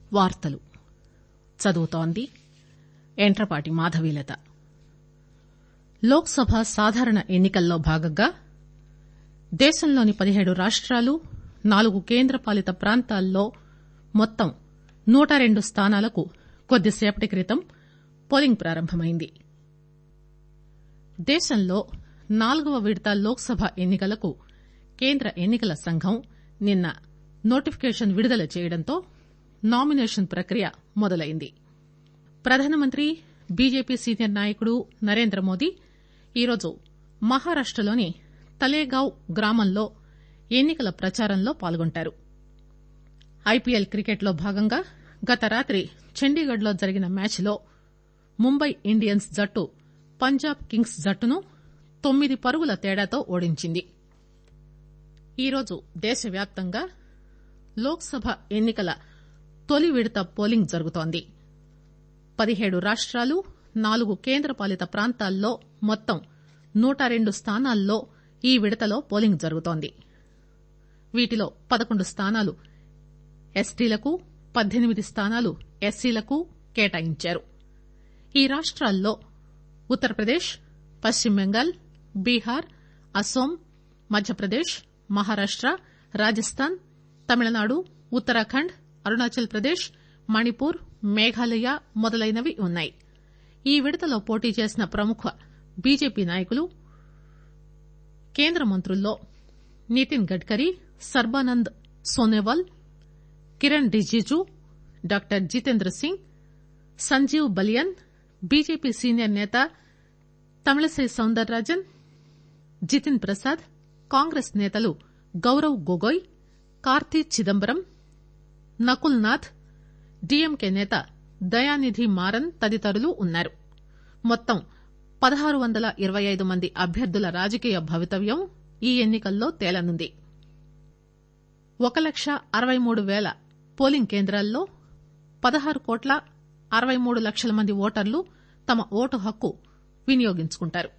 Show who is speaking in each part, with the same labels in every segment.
Speaker 1: వార్తలు చదువుతోంది ఎంట్రపాటి మాధవీలత లోక్ సభ సాధారణ ఎన్ని కల్లో భాగంగా దేశంలోని పదిహేడు రాష్టాలు నాలుగు కేంద్రపాలిత ప్రాంతాల్లో మొత్తం నూట రెండు స్థానాలకు కొద్దిసేపటి క్రితం పోలింగ్ ప్రారంభమైంది దేశంలో నాల్గవ విడత లోక్ సభ ఎన్ని కలకు కేంద్ర ఎన్ని కల సంఘం నిన్న నోటిఫికేషన్ విడుదల చేయడంతో నామినేషన్ ప్రక్రియ మొదలైంది ప్రధానమంత్రి బీజేపీ సీనియర్ నాయకుడు నరేంద్రమోదీ ఈరోజు మహారాష్టలోని తలేగావ్ గ్రామంలో ఎన్ని కల ప్రచారంలో పాల్గొంటారు ఐపీఎల్ క్రికెట్ లో భాగంగా గత రాత్రి చండీగఢ్ లో జరిగిన మ్యాచ్ లో ముంబై ఇండియన్స్ జట్టు పంజాబ్ కింగ్స్ జట్టును తొమ్మిది పరుగుల తేడాతో ఓడించింది ఈరోజు దేశవ్యాప్తంగా లోక్ సభ ఎన్ని కల తొలి విడత పోలింగ్ జరుగుతోంది పదిహేడు రాష్టాలు నాలుగు కేంద్రపాలిత ప్రాంతాల్లో మొత్తం నూట రెండు స్థానాల్లో ఈ విడతలో పోలింగ్ జరుగుతోంది వీటిలో పదకొండు స్థానాలు ఎస్టీలకు పద్దెనిమిది స్థానాలు ఎస్సీలకు కేటాయించారు ఈ రాష్టాల్లో ఉత్తరప్రదేశ్ పశ్చిమ బెంగాల్ బీహార్ అస్సోం మధ్యప్రదేశ్ మహారాష్ట రాజస్థాన్ తమిళనాడు ఉత్తరాఖండ్ అరుణాచల్ ప్రదేశ్ మణిపూర్ మేఘాలయ మొదలైనవి ఉన్నాయి ఈ విడతలో పోటీ చేసిన ప్రముఖ బీజేపీ నాయకులు కేంద్ర మంత్రుల్లో Nitin Gadkari Sarbanand Sonowal Kiran Rijiju doctor Jitendra Singh Sanjeev Balyan BJP senior నేత తమిళసై సౌందర్ రాజన్ జితిన్ ప్రసాద్ కాంగ్రెస్ నేతలు గౌరవ్ గొగోయ్ కార్తీ చిదంబరం నకుల్ నాథ్ డీఎంకే నేత దయానిధి మారన్ తదితరులు ఉన్నారు మొత్తం పదహారు వందల ఇరవై ఐదు మంది అభ్యర్థుల రాజకీయ భవితవ్యం ఈ ఎన్ని కల్లో తేలనుంది ఒక లక్ష అరవై మూడు పేల పోలింగ్ కేంద్రాల్లో పదహారు కోట్ల అరవై మూడు లక్షల మంది ఓటర్లు తమ ఓటు హక్కు వినియోగించుకుంటారు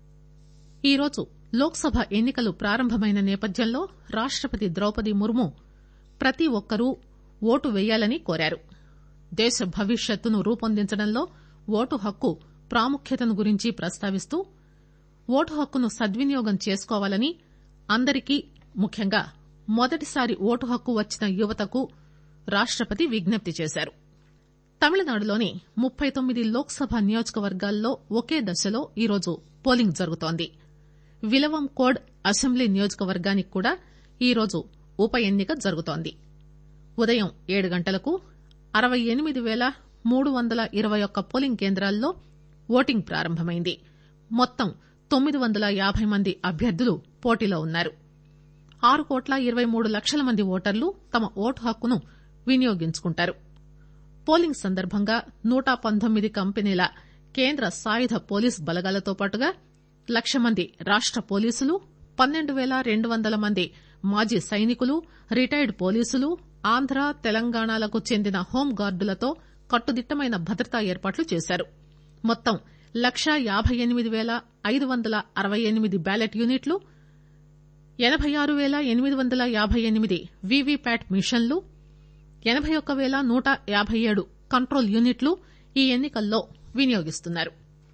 Speaker 1: ఈరోజు లోక్ సభ ఎన్ని కలు ప్రారంభమైన నేపథ్యంలో రాష్టపతి ద్రౌపది ముర్ము ప్రతి ఒక్కరూ ఓటు పేయాలని కోరారు దేశ భవిష్యత్తును రూపొందించడంలో ఓటు హక్కు ప్రాముఖ్యతను గురించి ప్రస్తావిస్తూ ఓటు హక్కును సద్వినియోగం చేసుకోవాలని అందరికీ ముఖ్యంగా మొదటిసారి ఓటు హక్కు వచ్చిన యువతకు రాష్టపతి విజ్ఞప్తి చేశారు తమిళనాడులోని ముప్పై తొమ్మిది లోక్ సభ నియోజకవర్గాల్లో ఒకే దశలో ఈరోజు పోలింగ్ జరుగుతోంది విలవం కోడ్ అసెంబ్లీ నియోజకవర్గానికి కూడా ఈరోజు ఉప ఎన్నిక జరుగుతోంది ఉదయం ఏడు గంటలకు అరవై ఎనిమిది పేల మూడు వందల ఇరవై ఒక్క పోలింగ్ కేంద్రాల్లో ఓటింగ్ ప్రారంభమైంది మొత్తం తొమ్మిది వందల యాబై మంది అభ్యర్థులు పోటీలో ఉన్నారు ఆరు కోట్ల ఇరవై మూడు లక్షల మంది ఓటర్లు తమ ఓటు హక్కును వినియోగించుకుంటారు పోలింగ్ సందర్భంగా నూట పంతొమ్మిది కంపెనీల కేంద్ర సాయుధ పోలీస్ బలగాలతో పాటుగా లక్ష మంది రాష్ట పోలీసులు పన్నెండు పేల రెండు వందల మంది మాజీ సైనికులు రిటైర్డ్ పోలీసులు ఆంధ్ర తెలంగాణలకు చెందిన హోంగార్డులతో కట్టుదిట్టమైన భద్రతా ఏర్పాట్లు చేశారు మొత్తం లక్షా యాబై ఎనిమిది పేల ఐదు వందల అరవై ఎనిమిది బ్యాలెట్ యూనిట్లు ఎనబై ఆరు పేల ఎనిమిది వందల యాబై ఎనిమిది వీవీప్యాట్ మిషన్లు ఎనబై ఒక్క పేల నూట యాబై ఏడు కంట్రోల్ యూనిట్లు ఈ ఎన్ని కల్లో వినియోగిస్తున్నారు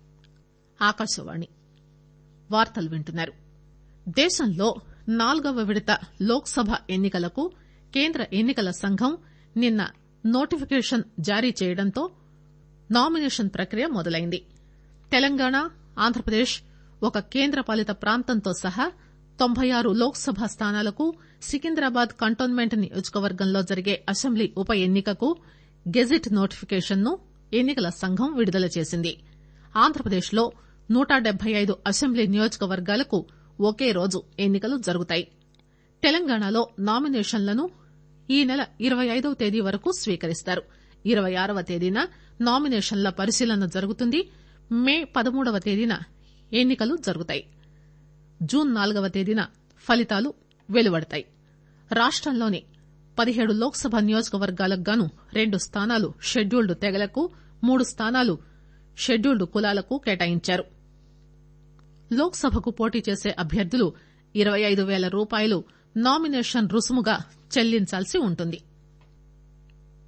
Speaker 1: ఆకాశవాణి వార్తలు వింటున్నారు దేశంలో నాల్గవ విడత లోక్ సభ ఎన్ని కలకు కేంద్ర ఎన్ని కల సంఘం నిన్న నోటిఫికేషన్ జారీ చేయడంతో నామినేషన్ ప్రక్రియ మొదలైంది తెలంగాణ ఆంధ్రప్రదేశ్ ఒక కేంద్రపాలిత ప్రాంతంతో సహా తొంభై ఆరు లోక్ సభ స్థానాలకు సికింద్రాబాద్ కంటోన్మెంట్ నియోజకవర్గంలో జరిగే అసెంబ్లీ ఉప ఎన్నికకు గెజిట్ నోటిఫికేషన్ ను ఎన్ని కల సంఘం విడుదల చేసింది ఆంధ్రప్రదేశ్ లో నూట డెబ్బై ఐదు అసెంబ్లీ నియోజకవర్గాలకు ఒకే రోజు ఎన్ని కలు జరుగుతాయి తెలంగాణలో నామినేషన్లను ఈ నెల ఇరవై ఐదవ తేదీ వరకు స్వీకరిస్తారు ఇరవై ఆరవ తేదీన నామినేషన్ల పరిశీలన జరుగుతుంది మే పదమూడవ తేదీన ఎన్ని కలు జరుగుతాయి జూన్ నాలుగవ తేదీన ఫలితాలు వెలువడతాయి రాష్టంలోని పదిహేడు లోక్ సభ నియోజకవర్గాలకు గాను రెండు స్థానాలు షెడ్యూల్డ్ తెగలకు మూడు స్థానాలు షెడ్యూల్డ్ కులాలకు కేటాయించారు లోక్ సభకు పోటీ చేసే అభ్యర్థులు ఇరవై ఐదు పేల రూపాయలు నామినేషన్ రుసుముగా చెల్లించాల్సి ఉంటుంది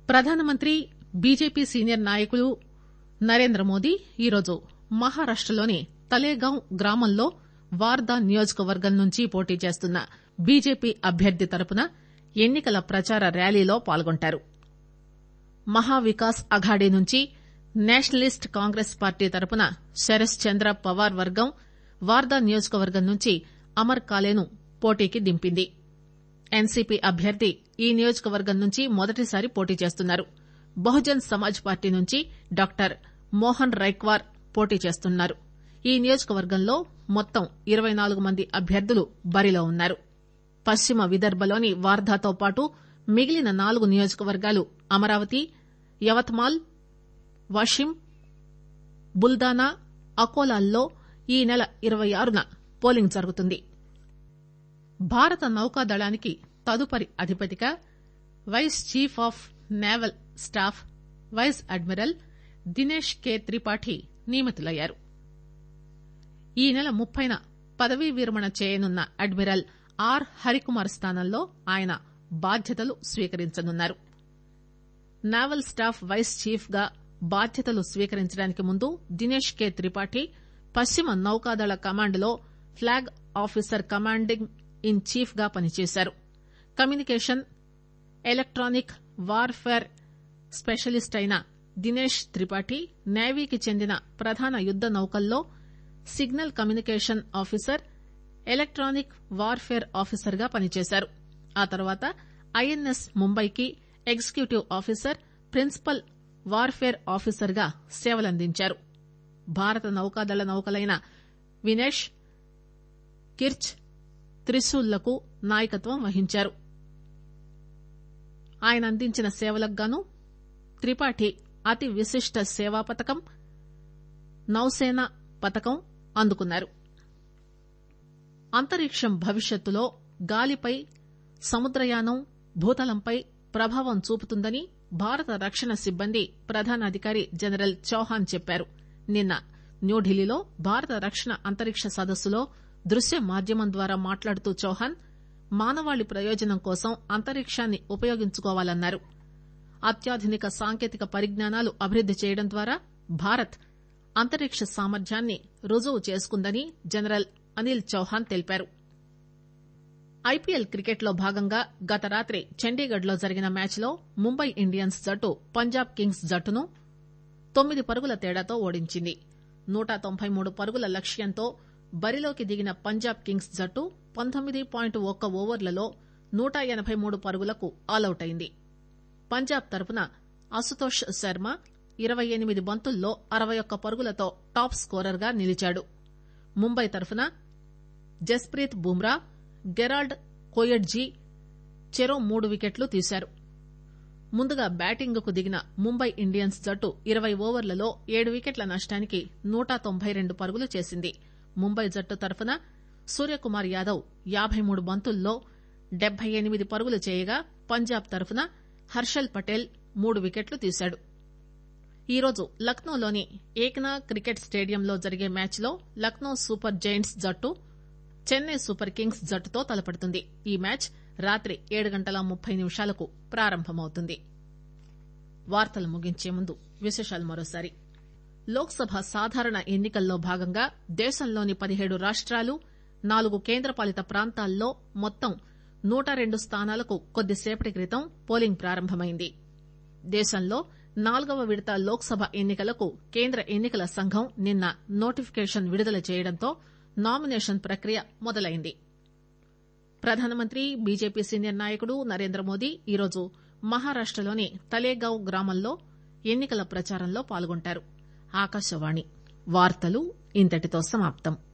Speaker 1: ప్రధానమంత్రి బీజేపీ సీనియర్ నాయకులు నరేంద్ర మోదీ ఈరోజు మహారాష్టలోని తలేగాం గ్రామంలో వార్దా నియోజకవర్గం నుంచి పోటీ చేస్తున్న బీజేపీ అభ్యర్థి తరపున ఎన్నికల ప్రచార ర్యాలీలో పాల్గొంటారు మహావికాస్ అఘాడీ నుంచి నేషనలిస్ట్ కాంగ్రెస్ పార్టీ తరపున శరత్ చంద్ర పవార్ వర్గం వార్దా నియోజకవర్గం నుంచి అమర్ కాలేను పోటీకి దింపింది ఎన్సీపీ అభ్యర్థి ఈ నియోజకవర్గం నుంచి మొదటిసారి పోటీ చేస్తున్నారు బహుజన్ సమాజ్ పార్టీ నుంచి డాక్టర్ మోహన్ రైక్వార్ పోటీ చేస్తున్నారు ఈ నియోజకవర్గంలో మొత్తం ఇరవై నాలుగు మంది అభ్యర్థులు బరిలో ఉన్నారు పశ్చిమ విదర్భలోని వార్దాతో పాటు మిగిలిన నాలుగు నియోజకవర్గాలు అమరావతి యవత్మాల్ వాషిం బుల్దానా అకోలాల్లో ఈ నెల ఇరవై ఆరున పోలింగ్ జరుగుతుంది భారత నౌకాదళానికి తదుపరి అధిపతిగా vice chief of naval staff vice admiral Dinesh K Tripathi నియమితులయ్యారు ఈ నెల ముప్పైన పదవీ విరమణ చేయనున్న అడ్మిరల్ ఆర్ హరికుమార్ స్థానంలో ఆయన బాధ్యతలు స్వీకరించనున్నారు నావల్ స్టాఫ్ వైస్ చీఫ్ గా బాధ్యతలు స్వీకరించడానికి ముందు దినేష్ కె త్రిపాఠి పశ్చిమ నౌకాదళ కమాండ్ లో flag officer commanding in chief గా పనిచేశారు కమ్యూనికేషన్ ఎలక్టానిక్ వార్ఫేర్ స్పెషలిస్ట్ అయిన దినేష్ త్రిపాఠి నేవీకి చెందిన ప్రధాన యుద్ద నౌకల్లో signal communication officer electronic warfare officer గా పనిచేశారు ఆ తర్వాత ఐఎన్ఎస్ ముంబైకి executive officer principal warfare officer గా సేవలందించారు భారత నౌకాదళ నౌకలైన వినేష్ కిర్చ్ త్రిశూల్లకు నాయకత్వం వహించారు ఆయన అందించిన సేవలకు గాను త్రిపాఠి అతి విశిష్ట సేవా పథకం నౌసేన పథకం అందుకున్నారు అంతరిక్షం భవిష్యత్తులో గాలిపై సముద్రయానం భూతలంపై ప్రభావం చూపుతుందని భారత రక్షణ సిబ్బంది ప్రధాన అధికారి జనరల్ చౌహాన్ చెప్పారు నిన్న న్యూఢిల్లీలో భారత రక్షణ అంతరిక్ష సదస్సులో దృశ్య మాధ్యమం ద్వారా మాట్లాడుతూ చౌహాన్ మానవాళి ప్రయోజనం కోసం అంతరిక్షాన్ని ఉపయోగించుకోవాలన్నారు అత్యాధునిక సాంకేతిక పరిజ్ఞానాలు అభివృద్ది చేయడం ద్వారా భారత్ అంతరిక్ష సామర్థ్యాన్ని రుజువు చేసుకుందని జనరల్ అనిల్ చౌహాన్ తెలిపారు ఐపీఎల్ క్రికెట్ లో భాగంగా గత రాత్రి చండీగఢ్ లో జరిగిన మ్యాచ్ లో ముంబై ఇండియన్స్ జట్టు పంజాబ్ కింగ్స్ జట్టును తొమ్మిది పరుగుల తేడాతో ఓడించింది నూట తొంభై మూడు పరుగుల లక్ష్యంతో బరిలోకి దిగిన పంజాబ్ కింగ్స్ జట్టు పంతొమ్మిది పాయింట్ ఒక్క ఓవర్లలో నూట ఎనబై మూడు పరుగులకు ఆలౌట్ అయింది పంజాబ్ తరపున అసుతోష్ శర్మ ఇరవై ఎనిమిది బంతుల్లో అరవై ఒక్క పరుగులతో టాప్ స్కోరర్ గా నిలిచాడు ముంబై తరపున జస్ప్రీత్ బుమ్రా గెరాల్డ్ కోయడ్జీ చెరో మూడు వికెట్లు తీశారు ముందుగా బ్యాటింగ్ కు దిగిన ముంబై ఇండియన్స్ జట్టు ఇరవై ఓవర్లలో ఏడు వికెట్ల నష్టానికి నూట తొంభై రెండు పరుగులు చేసింది ముంబై జట్టు తరపున సూర్యకుమార్ యాదవ్ యాబై మూడు బంతుల్లో డెబ్బై ఎనిమిది పరుగులు చేయగా పంజాబ్ తరపున హర్షల్ పటేల్ మూడు వికెట్లు తీశాడు ఈరోజు లక్నోలోని ఏక్నా క్రికెట్ స్టేడియంలో జరిగే మ్యాచ్ లో లక్నో సూపర్ జైంట్స్ జట్టు చెన్నై సూపర్ కింగ్స్ జట్టుతో తలపడుతుంది ఈ మ్యాచ్ రాత్రి ఏడు గంటల ముప్పై నిమిషాలకు ప్రారంభమవుతుంది వార్తలు ముగించే ముందు విశేషాలు మరోసారి లోక్ సభ సాధారణ ఎన్నికల్లో భాగంగా దేశంలోని పదిహేడు రాష్ట్రాలు నాలుగు కేంద్రపాలిత ప్రాంతాల్లో మొత్తం నూట రెండు స్థానాలకు కొద్దిసేపటి క్రితం పోలింగ్ ప్రారంభమైంది దేశంలో నాలుగవ విడత లోక్ సభ ఎన్నికలకు కేంద్ర ఎన్నికల సంఘం నిన్న నోటిఫికేషన్ విడుదల చేయడంతో నామినేషన్ ప్రక్రియ మొదలైంది ప్రధానమంత్రి బీజేపీ సీనియర్ నాయకుడు నరేంద్ర మోదీ ఈరోజు మహారాష్టలోని తలేగావ్ గ్రామంలో ఎన్నికల ప్రచారంలో పాల్గొంటారు ఆకాశవాణి వార్తలు ఇంతటితో సమాప్తం